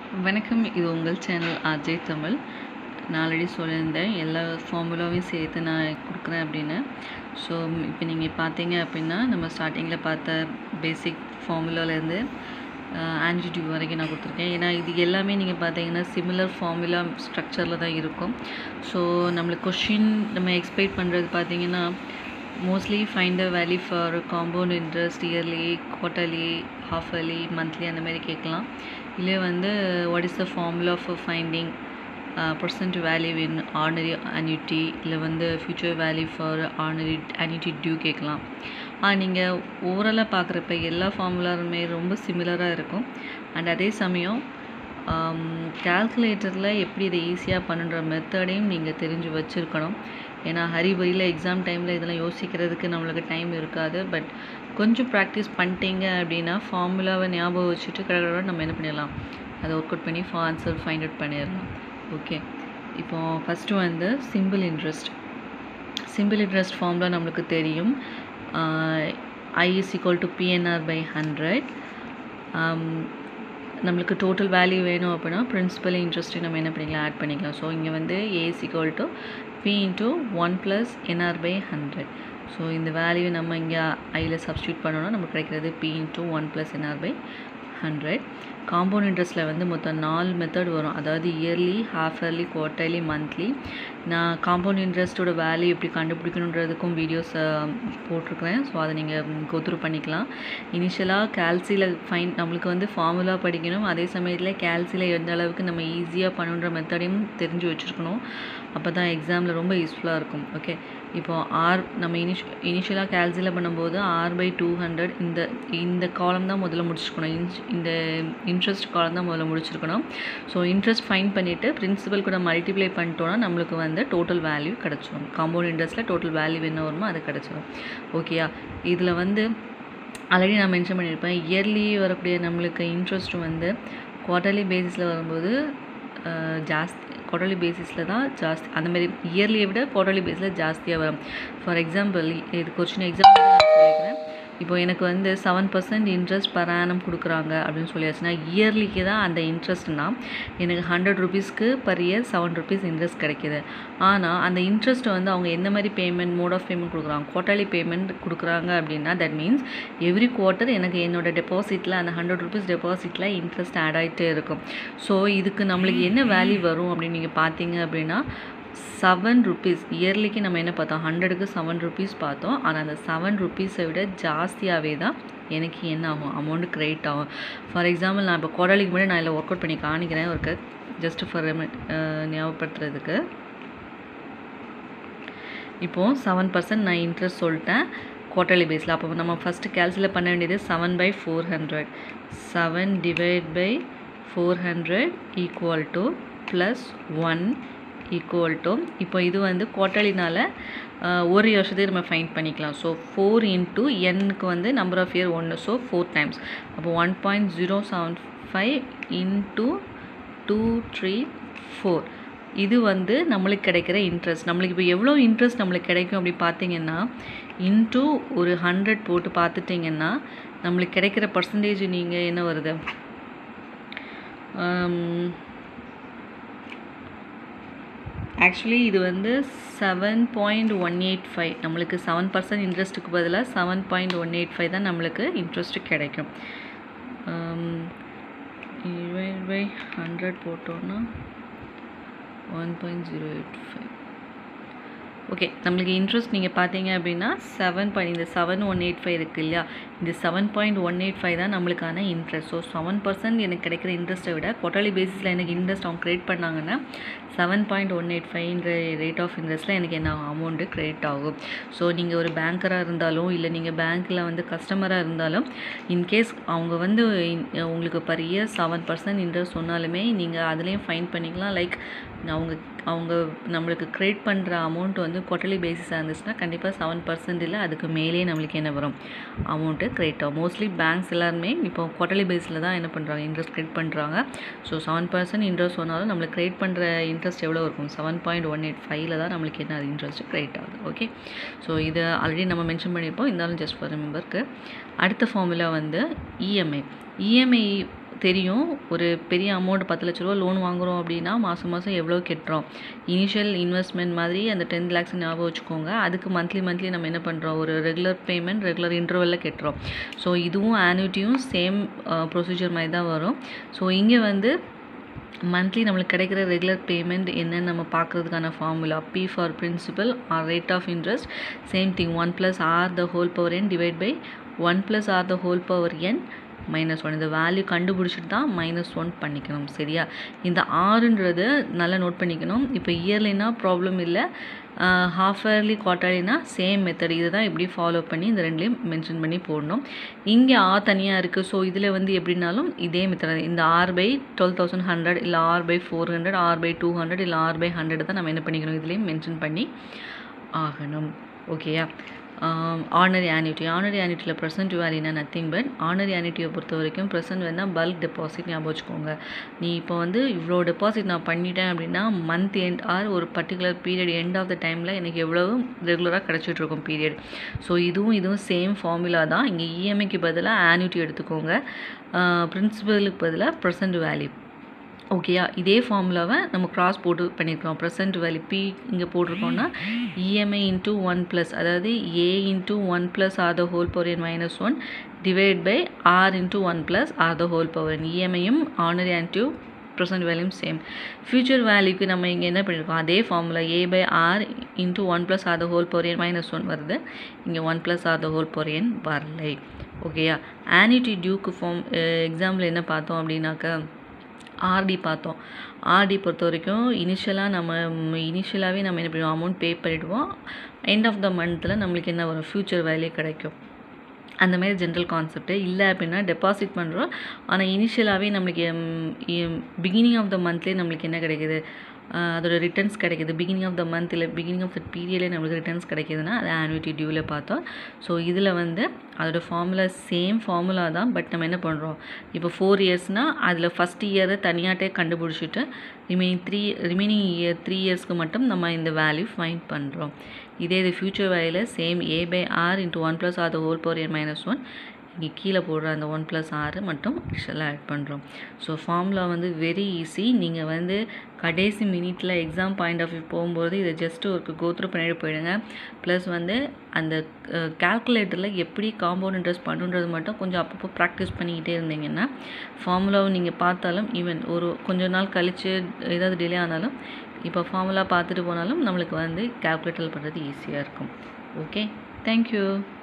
வணக்கம் இது உங்கள் சேனல் ஆர்ஜே தமிழ் நான் ஆல்ரெடி சொல்லியிருந்தேன் எல்லா ஃபார்முலாவையும் சேர்த்து நான் கொடுக்குறேன் அப்படின்னு ஸோ இப்போ நீங்கள் பார்த்தீங்க அப்படின்னா நம்ம ஸ்டார்டிங்கில் பார்த்த பேசிக் ஃபார்முலாலேருந்து ஆன்டிடியூட் வரைக்கும் நான் கொடுத்துருக்கேன் ஏன்னா இது எல்லாமே நீங்கள் பார்த்தீங்கன்னா சிமிலர் ஃபார்முலா ஸ்ட்ரக்சரில் தான் இருக்கும் ஸோ நம்மளுக்கு கொஷின் நம்ம எக்ஸ்பெக்ட் பண்ணுறது பார்த்தீங்கன்னா mostly find the value for compound interest yearly quarterly half yearly monthly அந்த மாதிரி கேட்கலாம் இல்லை வந்து what is the formula for finding percent value in ordinary annuity இல்லை வந்து future value for ordinary annuity due கேட்கலாம் நீங்கள் ஓவராலாக பார்க்குறப்ப எல்லா ஃபார்முலாருமே ரொம்ப சிமிலராக இருக்கும் அண்ட் அதே சமயம் கால்குலேட்டரில் எப்படி இதை ஈஸியாக பண்ணுற மெத்தடையும் நீங்கள் தெரிஞ்சு வச்சுருக்கணும் ஏன்னா ஹரிபரியில் எக்ஸாம் டைமில் இதெல்லாம் யோசிக்கிறதுக்கு நம்மளுக்கு டைம் இருக்காது பட் கொஞ்சம் ப்ராக்டிஸ் பண்ணிட்டீங்க அப்படின்னா ஃபார்முலாவை ஞாபகம் வச்சுட்டு கடற்கட நம்ம என்ன பண்ணிடலாம் அதை ஒர்க் அவுட் பண்ணி ஆன்சர் ஃபைண்ட் அவுட் பண்ணிடலாம் ஓகே இப்போது ஃபஸ்ட்டு வந்து simple interest simple interest formula நம்மளுக்கு தெரியும் I is equal to PNR by hundred நம்மளுக்கு டோட்டல் வேல்யூ வேணும் அப்படின்னா பிரின்சிபல் இன்ட்ரெஸ்ட்டு நம்ம என்ன பண்ணிக்கலாம் ஆட் பண்ணிக்கலாம் ஸோ இங்கே வந்து A is equal to P into one plus NR by hundred so இந்த வேல்யூ நம்ம இங்கே ஐயில் சப்ஸ்டியூட் பண்ணோன்னா நமக்கு கிடைக்கிறது P into one plus NR by hundred compound இன்ட்ரெஸ்ட்டில் வந்து மொத்தம் நாலு மெத்தட் வரும் அதாவது yearly half yearly quarterly monthly நான் காம்பவுண்ட் இன்ட்ரெஸ்ட்டோட வேல்யூ எப்படி கண்டுபிடிக்கணுன்றதுக்கும் வீடியோஸ் போட்டிருக்கிறேன் ஸோ அதை நீங்கள் கோத்ரூ பண்ணிக்கலாம் இனிஷியலாக கேல்சியில் ஃபைன் நம்மளுக்கு வந்து ஃபார்முலா படிக்கணும் அதே சமயத்தில் கேல்சியில் எந்த அளவுக்கு நம்ம ஈஸியாக பண்ணுன்ற மெத்தடையும் தெரிஞ்சு வச்சுருக்கணும் அப்போ தான் எக்ஸாமில் ரொம்ப யூஸ்ஃபுல்லாக இருக்கும் ஓகே இப்போது ஆர் நம்ம இனிஷ் இனிஷியலாக கேல்சியில் பண்ணும்போது ஆர் பை டூ ஹண்ட்ரட் இந்த இந்த காலம் தான் முதல்ல முடிச்சுக்கணும் இன்ச் இந்த இன்ட்ரெஸ்ட் காலம் தான் முதல்ல முடிச்சிருக்கணும் ஸோ இன்ட்ரெஸ்ட் ஃபைன் பண்ணிவிட்டு பிரின்சிபல் கூட மல்டிப்ளை பண்ணிட்டோன்னா நம்மளுக்கு வந்து டோட்டல் வேல்யூ கிடச்சிரும் காம்பவுண்ட் இன்ட்ரெஸ்ட்டில் டோட்டல் வேல்யூ என்ன வருமோ அது கிடச்சிரும் ஓகேயா இதில் வந்து ஆல்ரெடி நான் மென்ஷன் பண்ணியிருப்பேன் இயர்லி வரக்கூடிய நம்மளுக்கு இன்ட்ரெஸ்ட் வந்து குவார்ட்டர்லி பேசிஸில் வரும்போது ஜாஸ்தி குவார்டர்லி பேசிஸில் தான் ஜாஸ்தி அந்த மாதிரி இயர்லியை விட குவார்டர்லி பேஸில் ஜாஸ்தியாக வரும் ஃபார் எக்ஸாம்பிள் இதுக்கு ஒரு சின்ன எக்ஸாம்பிள் நான் சொல்லிக்கிறேன் இப்போ எனக்கு வந்து seven percent interest per annum கொடுக்குறாங்க அப்படின்னு சொல்லியாச்சுன்னா இயர்லிக்கு தான் அந்த இன்ட்ரெஸ்ட்னா எனக்கு ஹண்ட்ரட் ருபீஸ்க்கு per year seven rupees interest கிடைக்கிது ஆனால் அந்த இன்ட்ரெஸ்ட் வந்து அவங்க எந்த மாதிரி பேமெண்ட் மோட் ஆஃப் பேமெண்ட் கொடுக்குறாங்க குவார்ட்டர்லி பேமெண்ட் கொடுக்குறாங்க அப்படின்னா தட் மீன்ஸ் எவ்ரி குவார்ட்டர் எனக்கு என்னோட டெபாசிட்டில் அந்த ஹண்ட்ரட் ருபீஸ் டெபாசிட்டில் இன்ட்ரெஸ்ட் ஆட் ஆகிட்டே இருக்கும் ஸோ இதுக்கு நம்மளுக்கு என்ன வேல்யூ வரும் அப்படின்னு நீங்கள் பார்த்தீங்க அப்படின்னா செவன் ருபீஸ் இயர்லிக்கு நம்ம என்ன பார்த்தோம் ஹண்ட்ரடுக்கு செவன் ருபீஸ் பார்த்தோம் ஆனால் அந்த செவன் ருபீஸை விட ஜாஸ்தியாகவே தான் எனக்கு என்ன ஆகும் அமௌண்ட்டு க்ரெடிட் ஆகும் ஃபார் எக்ஸாம்பிள் நான் இப்போ குவார்டர்லிக்கு முன்னாடி நான் இதில் ஒர்க் அவுட் பண்ணி காணிக்கிறேன் ஒர்க்கு ஜஸ்ட் ஃபார் ஞாபகப்படுத்துறதுக்கு இப்போது செவன் பர்சன்ட் நான் இன்ட்ரெஸ்ட் சொல்லிட்டேன் குவார்ட்டர்லி பேஸில் அப்போ நம்ம ஃபஸ்ட்டு கேல்சில் பண்ண வேண்டியது seven by four hundred seven divide by four hundred equal to plus one equal to இப்போ இது வந்து குவார்ட்டர்லினால் ஒரு வருஷத்துக்கு நம்ம ஃபைன் பண்ணிக்கலாம் ஸோ ஃபோர் இன்ட்டு எண்ணுக்கு வந்து நம்பர் ஆஃப் இயர் ஒன்று ஸோ ஃபோர் டைம்ஸ் அப்போ one point zero seven five into two three four இது வந்து நம்மளுக்கு கிடைக்கிற இன்ட்ரெஸ்ட் நம்மளுக்கு இப்போ எவ்வளோ இன்ட்ரெஸ்ட் நம்மளுக்கு கிடைக்கும் அப்படி பார்த்தீங்கன்னா இன்ட்டு ஒரு ஹண்ட்ரட் போட்டு பார்த்துட்டிங்கன்னா நம்மளுக்கு கிடைக்கிற பர்சன்டேஜ் நீங்கள் என்ன வருது ஆக்சுவலி இது வந்து seven point one eight five நம்மளுக்கு செவன் பர்சன்ட் இன்ட்ரெஸ்ட்டுக்கு பதிலாக seven point one eight five தான் நம்மளுக்கு இன்ட்ரெஸ்ட்டு கிடைக்கும் டிவைட் பை ஹண்ட்ரட் போட்டோன்னா one point zero eight five okay நம்மளுக்கு இன்ட்ரெஸ்ட் நீங்கள் பார்த்தீங்க அப்படின்னா செவன் பாயிண்ட் இந்த செவன் ஒன் எயிட் ஃபைவ் இருக்குது இல்லையா இந்த seven point one eight five தான் நம்மளுக்கான இன்ட்ரெஸ்ட் ஸோ செவன் பர்சன்ட் எனக்கு கிடைக்கிற இன்ட்ரெஸ்ட்டை விட குவார்டர்லி பேசிஸில் எனக்கு இன்ட்ரெஸ்ட் அவங்க க்ரெடிட் பண்ணாங்கன்னா செவன் பாயிண்ட் ஒன் எயிட் ஃபைவ்ன்ற ரேட் ஆஃப் இன்ட்ரெஸ்ட்டில் எனக்கு என்ன அமௌண்ட்டு க்ரெடிட் ஆகும் ஸோ நீங்கள் ஒரு பேங்கராக இருந்தாலும் இல்லை நீங்கள் பேங்க்கில் வந்து கஸ்டமராக இருந்தாலும் இன்கேஸ் அவங்க வந்து உங்களுக்கு per year seven percent interest சொன்னாலுமே நீங்கள் அதுலேயும் ஃபைன் பண்ணிக்கலாம் லைக் அவங்க அவங்க நம்மளுக்கு க்ரியேட் பண்ணுற அமௌண்ட் வந்து குவார்ட்டர்லி பேசிஸாக இருந்துச்சுன்னா கண்டிப்பாக செவன் பர்சன்ட் இல்லை அதுக்கு மேலேயே நம்மளுக்கு என்ன வரும் அமௌண்ட்டு க்ரியேட் ஆகும் மோஸ்ட்லி பேங்க்ஸ் எல்லாருமே இப்போ குவார்ட்டர்லி பேஸில் தான் என்ன பண்ணுறாங்க இன்ட்ரெஸ்ட் க்ரியேட் பண்ணுறாங்க ஸோ செவன் பர்சன்ட் இன்ட்ரெஸ்ட் சொன்னாலும் நம்மளுக்கு க்ரியேட் பண்ணுற இன்ட்ரெஸ்ட் எவ்வளோ இருக்கும் செவன் பாயிண்ட் ஒன் எயிட் ஃபைவ்ல தான் நம்மளுக்கு என்ன அது இன்ட்ரெஸ்ட் க்ரியேட் ஆகுது ஓகே ஸோ இதை ஆல்ரெடி நம்ம மென்ஷன் பண்ணியிருப்போம் இருந்தாலும் ஜஸ்ட் ஃபார் ரிமெம்பருக்கு அடுத்த ஃபார்முலா வந்து இஎம்ஐ இஎம்ஐ தெரியும் ஒரு பெரிய அமௌண்ட் பத்து லட்ச ரூபா லோன் வாங்குகிறோம் அப்படின்னா மாதம் மாதம் எவ்வளோ கட்டுறோம் இனிஷியல் இன்வெஸ்ட்மெண்ட் மாதிரி அந்த டென் லேக்ஸ் ஞாபகம் வச்சுக்கோங்க அதுக்கு மந்த்லி மந்த்லி நம்ம என்ன பண்ணுறோம் ஒரு ரெகுலர் பேமெண்ட் ரெகுலர் இன்டர்வலில் கட்டுறோம் ஸோ இதுவும் ஆனுவிட்டியும் சேம் ப்ரொசீஜர் மாதிரி தான் வரும் ஸோ இங்கே வந்து மந்த்லி நம்மளுக்கு கிடைக்கிற ரெகுலர் பேமெண்ட் என்னன்னு நம்ம பார்க்குறதுக்கான formula P for principal R rate of interest same thing one plus R the whole power N divide by one plus R the whole power N minus one இந்த value கண்டுபிடிச்சிட்டு தான் minus one பண்ணிக்கணும் சரியா இந்த ஆறுன்றது நல்லா note பண்ணிக்கணும் இப்போ இயர்லினா ப்ராப்ளம் இல்லை ஹாஃப் இயர்லி குவார்டர்லினா சேம் மெத்தட் இதை தான் எப்படி ஃபாலோ பண்ணி இந்த ரெண்டுலேயும் மென்ஷன் பண்ணி போடணும் இங்கே ஆ தனியாக இருக்குது ஸோ இதில் வந்து எப்படினாலும் இதே மெத்தட் இந்த R by twelve thousand hundred இல்லை R by four hundred R by two hundred இல்லை ஆர் பை ஹண்ட்ரட் தான் நம்ம என்ன பண்ணிக்கணும் இதுலேயும் மென்ஷன் பண்ணி ஆகணும் ஓகேயா ஆர்னரி ஆனிட்டி ஆர்னரி ஆனிட்டியில் ப்ரெசன்ட் வேல்யூனா நத்திங் பட் ஆர்னரி ஆனிட்டியை பொறுத்த வரைக்கும் ப்ரெசன்ட் வேணால் பல்க் டெபாசிட் ஞாபகம் வச்சுக்கோங்க நீ இப்போ வந்து இவ்வளோ டெபாசிட் நான் பண்ணிட்டேன் அப்படின்னா மந்த் எண்ட் ஆர் ஒரு particular period end of the டைமில் எனக்கு எவ்வளவு ரெகுலராக கிடச்சிட்டு இருக்கும் பீரியட் ஸோ இதுவும் இதுவும் சேம் ஃபார்முலா தான் இங்கே இஎம்ஐக்கு பதிலாக ஆனிட்டி எடுத்துக்கோங்க பிரின்சிபலுக்கு பதிலாக ப்ரெசன்ட் வேல்யூ ஓகேயா இதே ஃபார்முலாவை நம்ம கிராஸ் போட்டு பண்ணியிருக்கோம் ப்ரெசன்ட் வேல்யூ பி இங்கே போட்டிருக்கோம்னா இஎம்ஐ இன்ட்டு ஒன் ப்ளஸ் அதாவது A into one plus R the whole power N minus one divide by R into one plus R the whole power N இஎம்ஐயும் ஆனரி ஆன்டிவ் ப்ரெசன்ட் வேல்யூம் same future வேல்யூக்கு நம்ம இங்கே என்ன பண்ணியிருக்கோம் அதே formula A by R into one plus R the whole power N minus one வருது இங்கே one plus R the whole power N வரலை ஓகேயா ஆனிட்டி டியூக்கு ஃபார்ம் எக்ஸாம்பிள் என்ன பார்த்தோம் அப்படின்னாக்கா ஆர்டி பார்த்தோம் ஆர்டி பொறுத்த வரைக்கும் இனிஷியலாக நம்ம இனிஷியலாகவே நம்ம என்ன பண்ணுவோம் அமௌண்ட் பே பண்ணிவிடுவோம் எண்ட் ஆஃப் த மந்த்தில் நம்மளுக்கு என்ன வரும் ஃப்யூச்சர் வேல்யூ கிடைக்கும் அந்த மாதிரி ஜென்ரல் கான்செப்ட்டு இல்லை அப்படின்னா டெபாசிட் பண்ணுறோம் ஆனால் இனிஷியலாகவே நம்மளுக்கு பிகினிங் ஆஃப் த மந்த்லேயே நம்மளுக்கு என்ன கிடைக்குது அதோட ரிட்டர்ன்ஸ் கிடைக்கிது பிகினிங் ஆஃப் த மந்த் இல்லை பிகினிங் ஆஃப் த பீரியட்லேயே நம்மளுக்கு ரிட்டர்ன்ஸ் கிடைக்கிதுன்னா அது ஆனுவிட்டி டியூவில் பார்த்தோம் ஸோ இதில் வந்து அதோட ஃபார்முலா சேம் ஃபார்முலா தான் பட் நம்ம என்ன பண்ணுறோம் இப்போ ஃபோர் இயர்ஸ்னால் அதில் ஃபஸ்ட் இயரை தனியாட்டே கண்டுபிடிச்சிட்டு remaining three remaining year three இயர்ஸ்க்கு மட்டும் நம்ம இந்த வேல்யூ ஃபைண்ட் பண்ணுறோம் இதே இது ஃபியூச்சர் வேல்யூவில் same A by R into one plus R the whole power N minus one இங்கே கீழே போடுற அந்த ஒன் ப்ளஸ் ஆறு மட்டும் அடிஷனலாக ஆட் பண்ணுறோம் ஸோ ஃபார்முலா வந்து வெரி ஈஸி நீங்கள் வந்து கடைசி மினிட்டில் எக்ஸாம் பாயிண்ட் ஆஃப் வியூ போகும்போது இதை ஜஸ்ட்டு ஒரு கோத்ரூ பண்ணிட்டு போயிடுங்க ப்ளஸ் வந்து அந்த கேல்குலேட்டரில் எப்படி காம்பவுண்ட் இன்ட்ரெஸ்ட் பண்ணுன்றது மட்டும் கொஞ்சம் அப்பப்போ ப்ராக்டிஸ் பண்ணிக்கிட்டே இருந்தீங்கன்னா ஃபார்முலாவை நீங்கள் பார்த்தாலும் ஈவன் ஒரு கொஞ்ச நாள் கழித்து ஏதாவது டிலே ஆனாலும் இப்போ ஃபார்முலா பார்த்துட்டு போனாலும் நம்மளுக்கு வந்து கேல்குலேட்டர் பண்ணுறது ஈஸியாக இருக்கும் ஓகே தேங்க்யூ